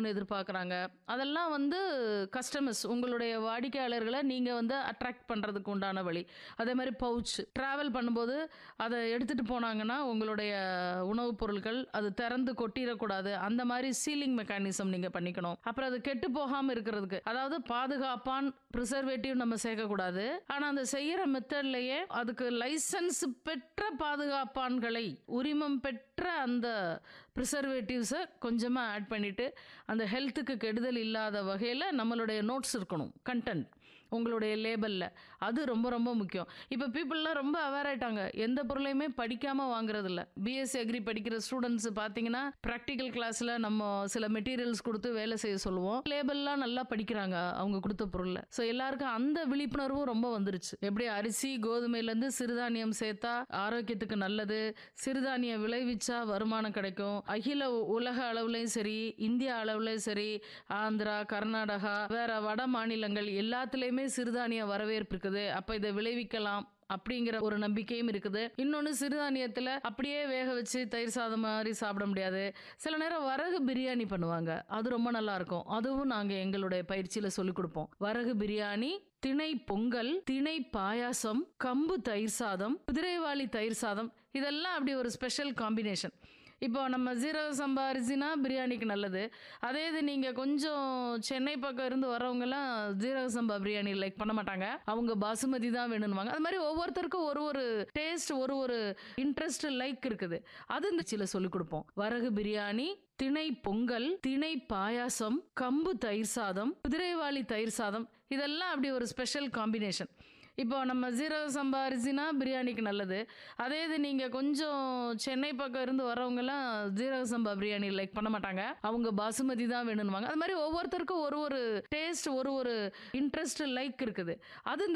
வேணும்னு எதிர்பார்க்குறாங்க அதெல்லாம் வந்து கஸ்டமர்ஸ் உங்களுடைய வாடிக்கையாளர்களை நீங்கள் வந்து அட்ராக்ட் பண்ணுறதுக்கு உண்டான வழி அதே மாதிரி பவுச் ட்ராவல் பண்ணும்போது அதை எடுத்துகிட்டு போனாங்கன்னா உங்களுடைய உணவுப் பொருட்கள் அது திறந்து கொட்டிடக்கூடாது அந்த மாதிரி சீலிங் மெக்கானிசம் நீங்கள் பண்ணிக்கணும் அப்புறம் அது கெட்டு போகாமல் இருக்கிறதுக்கு அதாவது பாதுகாப்பான் ப்ரிசர்வேட்டிவ் நம்ம சேர்க்கக்கூடாது ஆனால் அந்த செய்கிற மெத்தட்லேயே அதுக்கு லைசன்ஸ் பெற்ற பாதுகாப்பான்களை உரிமம் பெற்ற அந்த ப்ரிசர்வேட்டிவ்ஸை கொஞ்சமாக ஆட் பண்ணிவிட்டு அந்த ஹெல்த்துக்கு கெடுதல் இல்லாத வகையில் நம்மளுடைய நோட்ஸ் இருக்கணும் கண்டென்ட் உங்களுடைய லேபலில் அது ரொம்ப ரொம்ப முக்கியம் இப்போ பீப்புளெலாம் ரொம்ப அவேர் ஆயிட்டாங்க எந்த பொருளையுமே படிக்காமல் வாங்குறதில்ல பிஎஸ்சி அக்ரி படிக்கிற ஸ்டூடெண்ட்ஸ் பார்த்தீங்கன்னா ப்ராக்டிக்கல் கிளாஸில் நம்ம சில மெட்டீரியல்ஸ் கொடுத்து வேலை செய்ய சொல்லுவோம் லேபல்லாம் நல்லா படிக்கிறாங்க அவங்க கொடுத்த பொருளில் ஸோ எல்லாருக்கும் அந்த விழிப்புணர்வும் ரொம்ப வந்துருச்சு எப்படி அரிசி கோதுமையிலேருந்து சிறுதானியம் சேர்த்தா ஆரோக்கியத்துக்கு நல்லது சிறுதானியம் விளைவிச்சா வருமானம் கிடைக்கும் அகில உ- உலக அளவுலையும் சரி இந்தியா அளவுலையும் சரி ஆந்திரா கர்நாடகா வேற வட மாநிலங்கள் எல்லாத்துலேயுமே சிறுதானிய வரவேற்பு இருக்குது அப்போ இதை விளைவிக்கலாம் அப்படிங்கிற ஒரு நம்பிக்கையும் இருக்குது இன்னொன்று சிறுதானியத்தில் அப்படியே வேக வச்சு தயிர் சாதம் மாதிரி சாப்பிட முடியாது சில நேரம் வரகு பிரியாணி பண்ணுவாங்க அது ரொம்ப நல்லா இருக்கும் அதுவும் நாங்கள் எங்களுடைய பயிற்சியில் சொல்லிக் கொடுப்போம் வரகு பிரியாணி திணை பொங்கல் திணை பாயாசம் கம்பு தயிர் சாதம் குதிரைவாளி தயிர் சாதம் இதெல்லாம் அப்படி ஒரு ஸ்பெஷல் காம்பினேஷன் இப்போ நம்ம ஜீரக சம்பா அரிசினா பிரியாணிக்கு நல்லது அதே இது நீங்கள் கொஞ்சம் சென்னை பக்கம் இருந்து வரவங்கலாம் ஜீரக சம்பா பிரியாணி லைக் பண்ண மாட்டாங்க அவங்க பாசுமதி தான் வேணும்னுவாங்க அது மாதிரி ஒவ்வொருத்தருக்கும் ஒரு ஒரு டேஸ்ட் ஒரு ஒரு இன்ட்ரெஸ்ட் லைக் இருக்குது அது இந்த சில சொல்லிக் கொடுப்போம் வரகு பிரியாணி திணை பொங்கல் திணை பாயாசம் கம்பு தயிர் சாதம் குதிரைவாளி தயிர் சாதம் இதெல்லாம் அப்படி ஒரு ஸ்பெஷல் காம்பினேஷன் இப்போ நம்ம ஜீரக சம்பா அரிசினா பிரியாணிக்கு நல்லது அதே இது நீங்கள் கொஞ்சம் சென்னை பக்கம் இருந்து வரவங்கலாம் ஜீரக சம்பா பிரியாணி லைக் பண்ண மாட்டாங்க அவங்க பாசுமதி தான் வேணும்னுவாங்க அது மாதிரி ஒவ்வொருத்தருக்கும் ஒரு ஒரு டேஸ்ட் ஒரு ஒரு இன்ட்ரெஸ்ட் லைக் இருக்குது அது இந்த